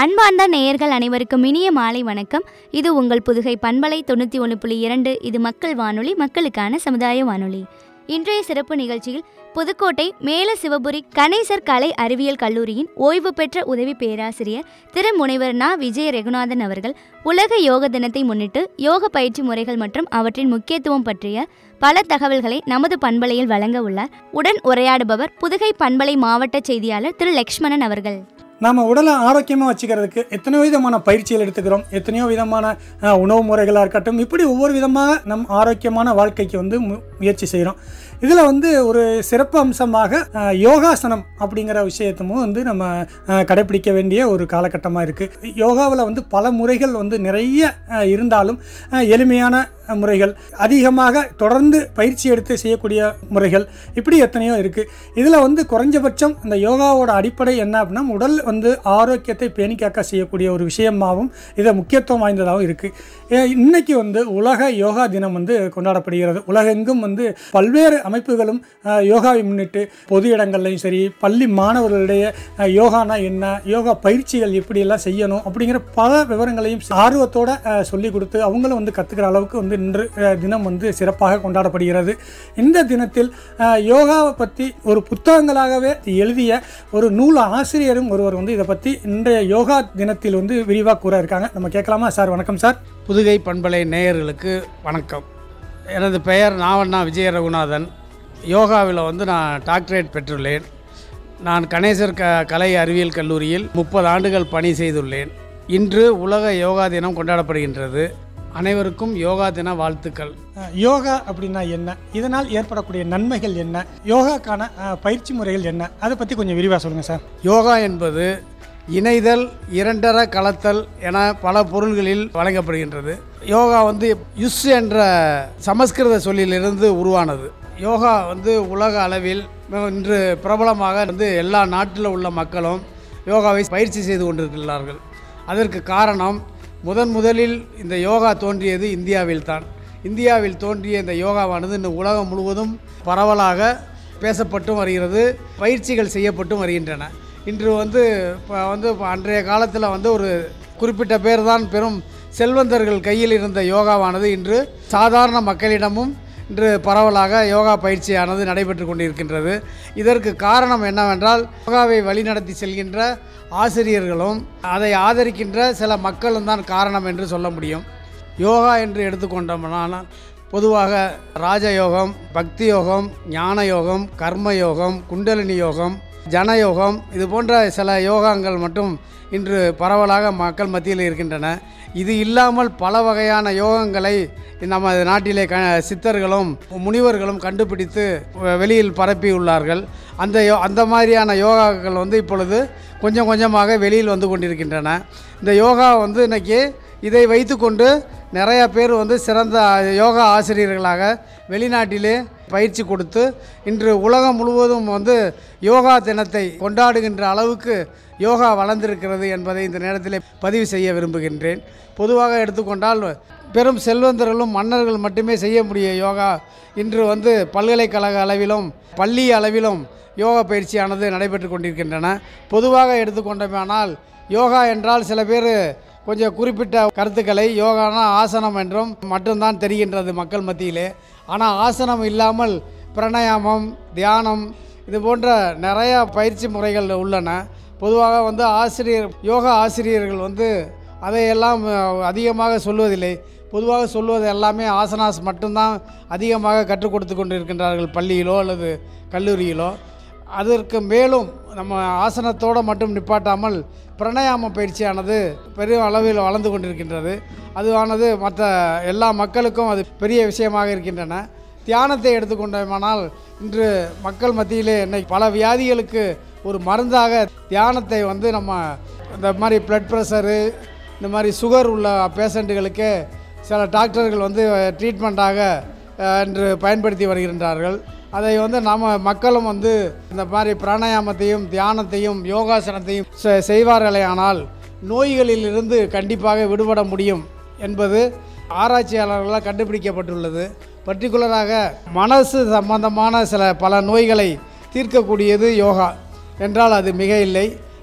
அன்பார்ந்த நேயர்கள் அனைவருக்கும் இனிய மாலை வணக்கம் இது உங்கள் புதுகை பண்பலை தொண்ணூற்றி ஒன்று புள்ளி இரண்டு இது மக்கள் வானொலி மக்களுக்கான சமுதாய வானொலி இன்றைய சிறப்பு நிகழ்ச்சியில் புதுக்கோட்டை மேல சிவபுரி கணேசர் கலை அறிவியல் கல்லூரியின் ஓய்வு பெற்ற உதவி பேராசிரியர் திரு முனைவர் நா விஜய ரகுநாதன் அவர்கள் உலக யோக தினத்தை முன்னிட்டு யோக பயிற்சி முறைகள் மற்றும் அவற்றின் முக்கியத்துவம் பற்றிய பல தகவல்களை நமது பண்பலையில் வழங்க உள்ளார் உடன் உரையாடுபவர் புதுகை பண்பலை மாவட்ட செய்தியாளர் திரு லக்ஷ்மணன் அவர்கள் நாம் உடலை ஆரோக்கியமாக வச்சுக்கிறதுக்கு எத்தனையோ விதமான பயிற்சிகள் எடுத்துக்கிறோம் எத்தனையோ விதமான அஹ், உணவு முறைகளாக இருக்கட்டும் இப்படி ஒவ்வொரு விதமாக நம் ஆரோக்கியமான வாழ்க்கைக்கு வந்து மு- முயற்சி செய்கிறோம் இதில் வந்து ஒரு சிறப்பு அம்சமாக அஹ், யோகாசனம் அப்படிங்கிற விஷயத்தமும் வந்து நம்ம அஹ், கடைப்பிடிக்க வேண்டிய ஒரு காலகட்டமாக இருக்குது யோகாவில் வந்து பல முறைகள் வந்து நிறைய அஹ், இருந்தாலும் அஹ், எளிமையான அஹ், முறைகள் அதிகமாக தொடர்ந்து பயிற்சி எடுத்து செய்யக்கூடிய முறைகள் இப்படி எத்தனையோ இருக்குது இதில் வந்து குறைஞ்சபட்சம் இந்த யோகாவோட அடிப்படை என்ன அப்படின்னா உடல் வந்து ஆரோக்கியத்தை பேணி காக்க செய்யக்கூடிய ஒரு விஷயமாகவும் இதை முக்கியத்துவம் வாய்ந்ததாகவும் இருக்குது இன்னைக்கு வந்து உலக யோகா தினம் வந்து கொண்டாடப்படுகிறது உலகெங்கும் வந்து பல்வேறு அமைப்புகளும் அஹ், யோகாவை முன்னிட்டு பொது இடங்கள்லையும் சரி பள்ளி மாணவர்களிடையே அஹ், யோகானா என்ன யோகா பயிற்சிகள் எப்படியெல்லாம் செய்யணும் அப்படிங்கிற பல விவரங்களையும் ஆர்வத்தோட அஹ், சொல்லி கொடுத்து அவங்களும் வந்து கற்றுக்கிற அளவுக்கு வந்து இன்று அஹ், தினம் வந்து சிறப்பாக கொண்டாடப்படுகிறது இந்த தினத்தில் அஹ், யோகாவை பற்றி ஒரு புத்தகங்களாகவே எழுதிய ஒரு நூல் ஆசிரியரும் ஒருவர் வந்து இதை பற்றி இன்றைய யோகா தினத்தில் வந்து விரிவாக கூற இருக்காங்க நம்ம கேட்கலாமா சார் வணக்கம் சார் புதுகை பண்பலை நேயர்களுக்கு வணக்கம் எனது பெயர் நாவண்ணா விஜய ரகுநாதன் யோகாவில் வந்து நான் டாக்டரேட் பெற்றுள்ளேன் நான் கணேசர் க கலை அறிவியல் கல்லூரியில் முப்பது ஆண்டுகள் பணி செய்துள்ளேன் இன்று உலக யோகா தினம் கொண்டாடப்படுகின்றது அனைவருக்கும் யோகா தின வாழ்த்துக்கள் அஹ், யோகா அப்படின்னா என்ன இதனால் ஏற்படக்கூடிய நன்மைகள் என்ன யோகாக்கான அஹ், பயிற்சி முறைகள் என்ன அதை பற்றி கொஞ்சம் விரிவாக சொல்லுங்கள் சார் யோகா என்பது இணைதல் இரண்டர கலத்தல் என பல பொருள்களில் வழங்கப்படுகின்றது யோகா வந்து யுஸ் என்ற சமஸ்கிருத சொல்லிலிருந்து உருவானது யோகா வந்து உலக அளவில் இன்று பிரபலமாக வந்து எல்லா நாட்டில் உள்ள மக்களும் யோகாவை பயிற்சி செய்து கொண்டிருக்கிறார்கள் அதற்கு காரணம் முதன் முதலில் இந்த யோகா தோன்றியது இந்தியாவில் தான் இந்தியாவில் தோன்றிய இந்த யோகாவானது இந்த உலகம் முழுவதும் பரவலாக பேசப்பட்டும் வருகிறது பயிற்சிகள் செய்யப்பட்டும் வருகின்றன இன்று வந்து இப்போ வந்து இப்ப அன்றைய காலத்தில் வந்து ஒரு குறிப்பிட்ட பேர் தான் பெரும் செல்வந்தர்கள் கையில் இருந்த யோகாவானது இன்று சாதாரண மக்களிடமும் இன்று பரவலாக யோகா பயிற்சியானது நடைபெற்று கொண்டிருக்கின்றது இதற்கு காரணம் என்னவென்றால் யோகாவை வழிநடத்தி செல்கின்ற ஆசிரியர்களும் அதை ஆதரிக்கின்ற சில மக்களும் தான் காரணம் என்று சொல்ல முடியும் யோகா என்று எடுத்துக்கொண்டோம்னா பொதுவாக ராஜயோகம் பக்தி யோகம் ஞான யோகம் கர்ம யோகம் குண்டலினி யோகம் ஜனயோகம் இது போன்ற சில யோகாங்கள் மட்டும் இன்று பரவலாக மக்கள் மத்தியில் இருக்கின்றன இது இல்லாமல் பல வகையான யோகங்களை நம்ம நாட்டிலே க சித்தர்களும் முனிவர்களும் கண்டுபிடித்து வெ- வெளியில் பரப்பியுள்ளார்கள் அந்த யோ அந்த மாதிரியான யோகாக்கள் வந்து இப்பொழுது கொஞ்சம் கொஞ்சமாக வெளியில் வந்து கொண்டிருக்கின்றன இந்த யோகா வந்து இன்னைக்கு இதை வைத்துக்கொண்டு நிறைய பேர் வந்து சிறந்த யோகா ஆசிரியர்களாக வெளிநாட்டிலே பயிற்சி கொடுத்து இன்று உலகம் முழுவதும் வந்து யோகா தினத்தை கொண்டாடுகின்ற அளவுக்கு யோகா வளர்ந்திருக்கிறது என்பதை இந்த நேரத்தில் பதிவு செய்ய விரும்புகின்றேன் பொதுவாக எடுத்துக்கொண்டால் பெரும் செல்வந்தர்களும் மன்னர்கள் மட்டுமே செய்ய முடிய யோகா இன்று வந்து பல்கலைக்கழக அளவிலும் பள்ளி அளவிலும் யோகா பயிற்சியானது நடைபெற்று கொண்டிருக்கின்றன பொதுவாக எடுத்துக்கொண்டோமானால் யோகா என்றால் சில பேர் கொஞ்சம் குறிப்பிட்ட கருத்துக்களை யோகானா ஆசனம் என்றும் மட்டும்தான் தெரிகின்றது மக்கள் மத்தியிலே ஆனால் ஆசனம் இல்லாமல் பிராணாயாமம் தியானம் இது போன்ற நிறைய பயிற்சி முறைகள் உள்ளன பொதுவாக வந்து ஆசிரியர் யோகா ஆசிரியர்கள் வந்து அதையெல்லாம் அஹ், அதிகமாக சொல்வதில்லை பொதுவாக சொல்வது எல்லாமே ஆசனாஸ் மட்டும்தான் அதிகமாக கற்றுக் கொடுத்து கொண்டிருக்கின்றார்கள் பள்ளியிலோ அல்லது கல்லூரியிலோ அதற்கு மேலும் நம்ம ஆசனத்தோடு மட்டும் நிப்பாட்டாமல் பிராணாயாம பயிற்சியானது பெரிய அளவில் வளர்ந்து கொண்டிருக்கின்றது அதுவானது மற்ற எல்லா மக்களுக்கும் அது பெரிய விஷயமாக இருக்கின்றன தியானத்தை எடுத்துக்கொண்டோமானால் இன்று மக்கள் மத்தியிலே இன்னைக்கு பல வியாதிகளுக்கு ஒரு மருந்தாக தியானத்தை வந்து நம்ம இந்த மாதிரி பிளட் ப்ரெஷரு இந்த மாதிரி சுகர் உள்ள பேஷண்ட்டுகளுக்கு சில டாக்டர்கள் வந்து ட்ரீட்மெண்ட்டாக அஹ், இன்று பயன்படுத்தி வருகின்றார்கள் அதை வந்து நாம் மக்களும் வந்து இந்த மாதிரி பிராணாயாமத்தையும் தியானத்தையும் யோகாசனத்தையும் செ- செய்வார்களேயானால் நோய்களிலிருந்து கண்டிப்பாக விடுபட முடியும் என்பது ஆராய்ச்சியாளர்களால் கண்டுபிடிக்கப்பட்டுள்ளது பர்டிகுலராக மனசு சம்பந்தமான சில பல நோய்களை தீர்க்கக்கூடியது யோகா என்றால் அது மிக இல்லை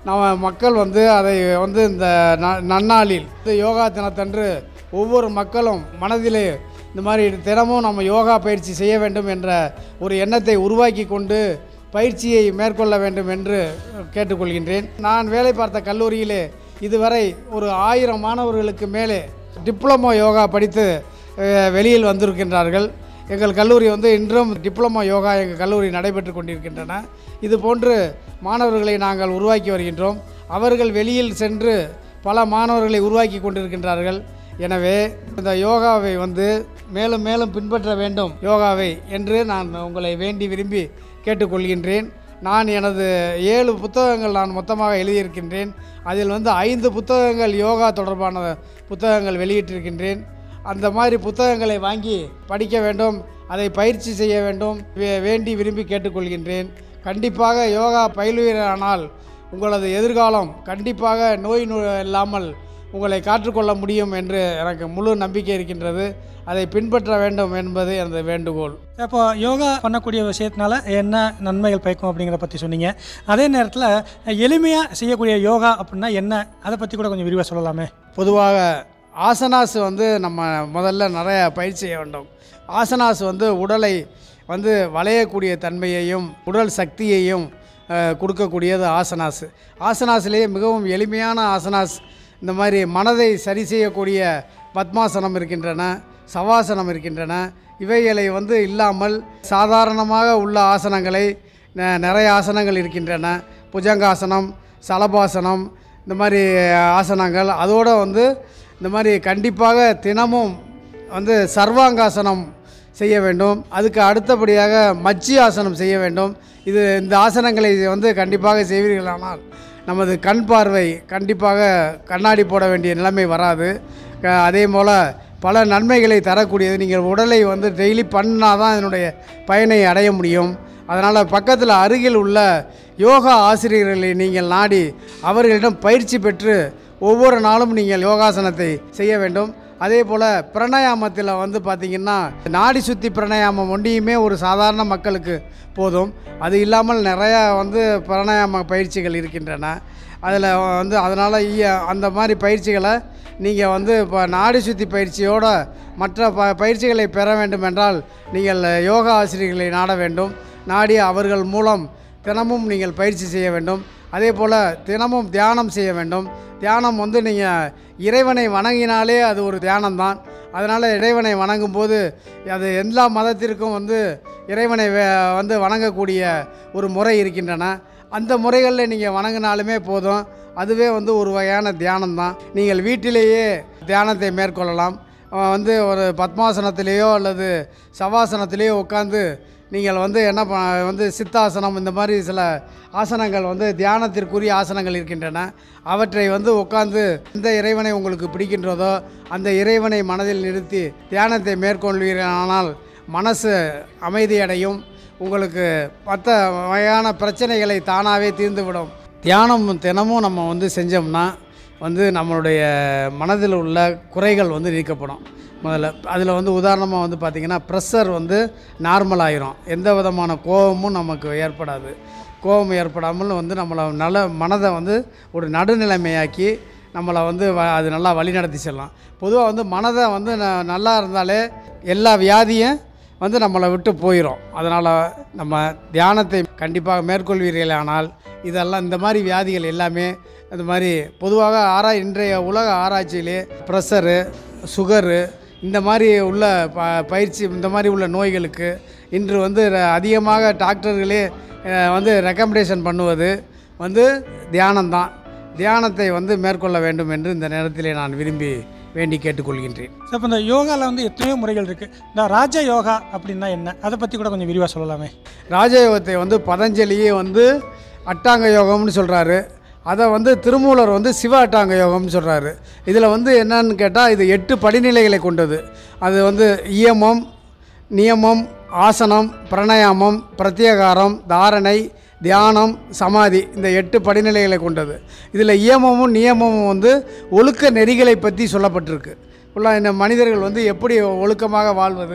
நம்ம மக்கள் வந்து அதை வந்து இந்த ந- நன்னாளில் இந்த யோகா தினத்தன்று ஒவ்வொரு மக்களும் மனதிலே இந்த மாதிரி தினமும் நம்ம யோகா பயிற்சி செய்ய வேண்டும் என்ற ஒரு எண்ணத்தை உருவாக்கி கொண்டு பயிற்சியை மேற்கொள்ள வேண்டும் என்று கேட்டுக்கொள்கின்றேன் நான் வேலை பார்த்த கல்லூரியிலே இதுவரை ஒரு ஆயிரம் மாணவர்களுக்கு மேலே டிப்ளமோ யோகா படித்து அஹ், வெளியில் வந்திருக்கின்றார்கள் எங்கள் கல்லூரி வந்து இன்றும் டிப்ளமோ யோகா எங்கள் கல்லூரி நடைபெற்று கொண்டிருக்கின்றன இது போன்று மாணவர்களை நாங்கள் உருவாக்கி வருகின்றோம் அவர்கள் வெளியில் சென்று பல மாணவர்களை உருவாக்கி கொண்டிருக்கின்றார்கள் எனவே இந்த யோகாவை வந்து மேலும் மேலும் பின்பற்ற வேண்டும் யோகாவை என்று நான் உங்களை வேண்டி விரும்பி கேட்டுக்கொள்கின்றேன் நான் எனது ஏழு புத்தகங்கள் நான் மொத்தமாக எழுதியிருக்கின்றேன் அதில் வந்து ஐந்து புத்தகங்கள் யோகா தொடர்பான புத்தகங்கள் வெளியிட்டிருக்கின்றேன் அந்த மாதிரி புத்தகங்களை வாங்கி படிக்க வேண்டும் அதை பயிற்சி செய்ய வேண்டும் வே- வேண்டி விரும்பி கேட்டுக்கொள்கின்றேன் கண்டிப்பாக யோகா பயிலுவீரானால் உங்களது எதிர்காலம் கண்டிப்பாக நோய் நொ இல்லாமல் உங்களை காற்றுக்கொள்ள முடியும் என்று எனக்கு முழு நம்பிக்கை இருக்கின்றது அதை பின்பற்ற வேண்டும் என்பது எனது வேண்டுகோள் இப்போ யோகா பண்ணக்கூடிய விஷயத்தினால என்ன நன்மைகள் பயக்கும் அப்படிங்கிறத பற்றி சொன்னீங்க அதே நேரத்தில் எளிமையாக செய்யக்கூடிய யோகா அப்படின்னா என்ன அதை பற்றி கூட கொஞ்சம் விரிவாக சொல்லலாமே பொதுவாக ஆசனாஸ் வந்து நம்ம முதல்ல நிறைய பயிற்சி செய்ய வேண்டும் ஆசனாஸ் வந்து உடலை வந்து வளையக்கூடிய தன்மையையும் உடல் சக்தியையும் அஹ், கொடுக்கக்கூடியது ஆசனாஸ் ஆசனாஸ்லேயே மிகவும் எளிமையான ஆசனாஸ் இந்த மாதிரி மனதை சரி செய்யக்கூடிய பத்மாசனம் இருக்கின்றன சவாசனம் இருக்கின்றன இவைகளை வந்து இல்லாமல் சாதாரணமாக உள்ள ஆசனங்களை ந- நிறைய ஆசனங்கள் இருக்கின்றன புஜங்காசனம் சலபாசனம் இந்த மாதிரி ஆசனங்கள் அதோடு வந்து இந்த மாதிரி கண்டிப்பாக தினமும் வந்து சர்வாங்காசனம் செய்ய வேண்டும் அதுக்கு அடுத்தபடியாக மச்சி ஆசனம் செய்ய வேண்டும் இது இந்த ஆசனங்களை வந்து கண்டிப்பாக செய்வீர்களானால் நமது கண் பார்வை கண்டிப்பாக கண்ணாடி போட வேண்டிய நிலைமை வராது க- அதே போல் பல நன்மைகளை தரக்கூடியது நீங்கள் உடலை வந்து டெய்லி பண்ணால் தான் இதனுடைய பயனை அடைய முடியும் அதனால் பக்கத்தில் அருகில் உள்ள யோகா ஆசிரியர்களை நீங்கள் நாடி அவர்களிடம் பயிற்சி பெற்று ஒவ்வொரு நாளும் நீங்கள் யோகாசனத்தை செய்ய வேண்டும் அதே போல் பிராணாயாமத்தில் வந்து பார்த்திங்கன்னா நாடி சுத்தி பிராணாயாமம் ஒன்றியுமே ஒரு சாதாரண மக்களுக்கு போதும் அது இல்லாமல் நிறையா வந்து பிராணாயாம பயிற்சிகள் இருக்கின்றன அதில் வந்து அதனால் அந்த மாதிரி பயிற்சிகளை நீங்கள் வந்து இப்போ நாடி சுத்தி பயிற்சியோட மற்ற ப பயிற்சிகளை பெற வேண்டும் என்றால் நீங்கள் யோகா ஆசிரியர்களை நாட வேண்டும் நாடி அவர்கள் மூலம் தினமும் நீங்கள் பயிற்சி செய்ய வேண்டும் அதே போல் தினமும் தியானம் செய்ய வேண்டும் தியானம் வந்து நீங்கள் இறைவனை வணங்கினாலே அது ஒரு தியானம்தான் அதனால் இறைவனை வணங்கும் போது அது எல்லா மதத்திற்கும் வந்து இறைவனை வே- வந்து வணங்கக்கூடிய ஒரு முறை இருக்கின்றன அந்த முறைகளில் நீங்கள் வணங்கினாலுமே போதும் அதுவே வந்து ஒரு வகையான தியானம் தான் நீங்கள் வீட்டிலேயே தியானத்தை மேற்கொள்ளலாம் அஹ் வந்து ஒரு பத்மாசனத்திலேயோ அல்லது சவாசனத்திலேயோ உட்காந்து நீங்கள் வந்து என்ன ப வந்து சித்தாசனம் இந்த மாதிரி சில ஆசனங்கள் வந்து தியானத்திற்குரிய ஆசனங்கள் இருக்கின்றன அவற்றை வந்து உட்காந்து எந்த இறைவனை உங்களுக்கு பிடிக்கின்றதோ அந்த இறைவனை மனதில் நிறுத்தி தியானத்தை மேற்கொள்வீர்களானால் மனசு அமைதியடையும் உங்களுக்கு மற்ற வகையான பிரச்சனைகளை தானாகவே தீர்ந்துவிடும் தியானம் தினமும் நம்ம வந்து செஞ்சோம்னா வந்து நம்மளுடைய மனதில் உள்ள குறைகள் வந்து நீக்கப்படும் முதல்ல அதில் வந்து உதாரணமாக வந்து பார்த்திங்கன்னா ப்ரெஷர் வந்து நார்மல் ஆயிரும் எந்த விதமான கோபமும் நமக்கு ஏற்படாது கோபம் ஏற்படாமல் வந்து நம்மளை நல்ல மனதை வந்து ஒரு நடுநிலைமையாக்கி நம்மளை வந்து வ- அது நல்லா வழிநடத்தி செல்லலாம் பொதுவாக வந்து மனதை வந்து ந- நல்லா இருந்தாலே எல்லா வியாதியும் வந்து நம்மளை விட்டு போயிடும் அதனால் நம்ம தியானத்தை கண்டிப்பாக மேற்கொள்வீர்களானால் இதெல்லாம் இந்த மாதிரி வியாதிகள் எல்லாமே இந்த மாதிரி பொதுவாக ஆராய் இன்றைய உலக ஆராய்ச்சியிலே ப்ரெஷரு சுகரு இந்த மாதிரி உள்ள ப பயிற்சி இந்த மாதிரி உள்ள நோய்களுக்கு இன்று வந்து ர- அதிகமாக டாக்டர்களே அஹ், வந்து ரெக்கமெண்டேஷன் பண்ணுவது வந்து தியானம்தான் தியானத்தை வந்து மேற்கொள்ள வேண்டும் என்று இந்த நேரத்திலே நான் விரும்பி வேண்டி கேட்டுக்கொள்கின்றேன் ஸோ இப்போ இந்த யோகாவில் வந்து எத்தனையோ முறைகள் இருக்குது இந்த ராஜ யோகா அப்படின்னா என்ன அதை பற்றி கூட கொஞ்சம் விரிவாக சொல்லலாமே ராஜயோகத்தை வந்து பதஞ்சலியே வந்து அட்டாங்க யோகம்னு சொல்கிறாரு அதை வந்து திருமூலர் வந்து சிவ அட்டாங்க யோகம்னு சொல்கிறாரு இதில் வந்து என்னன்னு கேட்டால் இது எட்டு படிநிலைகளை கொண்டது அது வந்து இயமம் நியமம் ஆசனம் பிரணயாமம் பிரத்யேகாரம் தாரணை தியானம் சமாதி இந்த எட்டு படிநிலைகளை கொண்டது இதில் இயமமும் நியமமும் வந்து ஒழுக்க நெறிகளை பற்றி சொல்லப்பட்டிருக்கு ஃபுல்லாக இந்த மனிதர்கள் வந்து எப்படி ஒழுக்கமாக வாழ்வது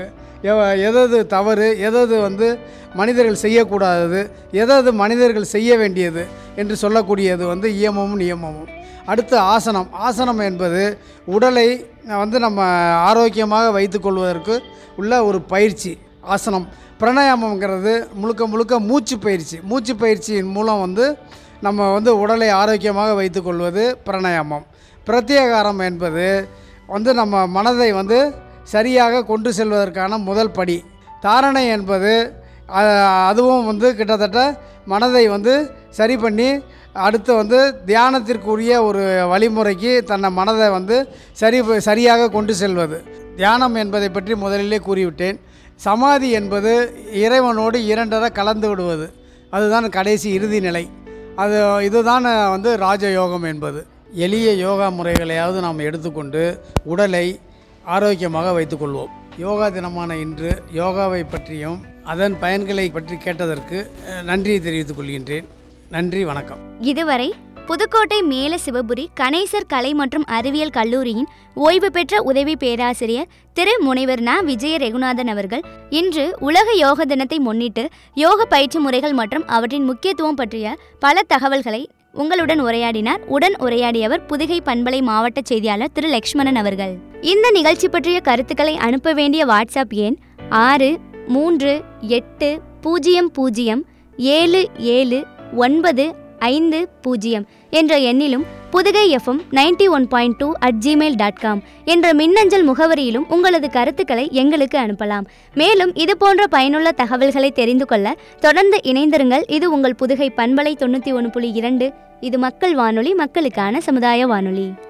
எவ- எதது தவறு எதது வந்து மனிதர்கள் செய்யக்கூடாதது எதது மனிதர்கள் செய்ய வேண்டியது என்று சொல்லக்கூடியது வந்து இயமமும் நியமமும் அடுத்து ஆசனம் ஆசனம் என்பது உடலை வந்து நம்ம ஆரோக்கியமாக வைத்துக்கொள்வதற்கு உள்ள ஒரு பயிற்சி ஆசனம் பிராணாயாமங்கிறது முழுக்க முழுக்க மூச்சு பயிற்சி மூச்சு பயிற்சியின் மூலம் வந்து நம்ம வந்து உடலை ஆரோக்கியமாக வைத்துக்கொள்வது பிராணாயாமம் பிரத்யேகாரம் என்பது வந்து நம்ம மனதை வந்து சரியாக கொண்டு செல்வதற்கான முதல் படி தாரணை என்பது அ- அதுவும் வந்து கிட்டத்தட்ட மனதை வந்து சரி பண்ணி அடுத்து வந்து தியானத்திற்குரிய ஒரு வழிமுறைக்கு தன்னை மனதை வந்து சரி சரியாக கொண்டு செல்வது தியானம் என்பதை பற்றி முதலிலே கூறிவிட்டேன் சமாதி என்பது இறைவனோடு இரண்டரை கலந்து விடுவது அதுதான் கடைசி இறுதி நிலை அது இதுதான் வந்து ராஜயோகம் என்பது எளிய யோகா முறைகளையாவது நாம் எடுத்துக்கொண்டு உடலை ஆரோக்கியமாக வைத்துக்கொள்வோம் யோகா தினமான இன்று யோகாவை பற்றியும் அதன் பயன்களை பற்றி கேட்டதற்கு அஹ், நன்றியை தெரிவித்துக் கொள்கின்றேன் நன்றி வணக்கம் இதுவரை புதுக்கோட்டை மேல சிவபுரி கணேசர் கலை மற்றும் அறிவியல் கல்லூரியின் ஓய்வு பெற்ற உதவி பேராசிரியர் திரு முனைவர் ந விஜய ரெகுநாதன் அவர்கள் இன்று உலக யோக தினத்தை முன்னிட்டு யோக பயிற்சி முறைகள் மற்றும் அவற்றின் முக்கியத்துவம் பற்றிய பல தகவல்களை உங்களுடன் உரையாடினார் உடன் உரையாடியவர் புதுகை பண்பலை மாவட்ட செய்தியாளர் திரு லக்ஷ்மணன் அவர்கள் இந்த நிகழ்ச்சி பற்றிய கருத்துக்களை அனுப்ப வேண்டிய வாட்ஸ்அப் எண் ஆறு மூன்று எட்டு பூஜ்ஜியம் பூஜ்ஜியம் ஏழு ஏழு ஒன்பது ஐந்து பூஜ்ஜியம் என்ற எண்ணிலும் Pudugai F M ninety one point two at Gmail dot com என்ற மின்னஞ்சல் முகவரியிலும் உங்களது கருத்துக்களை எங்களுக்கு அனுப்பலாம் மேலும் இது போன்ற பயனுள்ள தகவல்களை தெரிந்து கொள்ள தொடர்ந்து இணைந்திருங்கள் இது உங்கள் புதுகை பண்பலை தொண்ணூற்றி ஒன்று புள்ளி இரண்டு இது மக்கள் வானொலி மக்களுக்கான சமுதாய வானொலி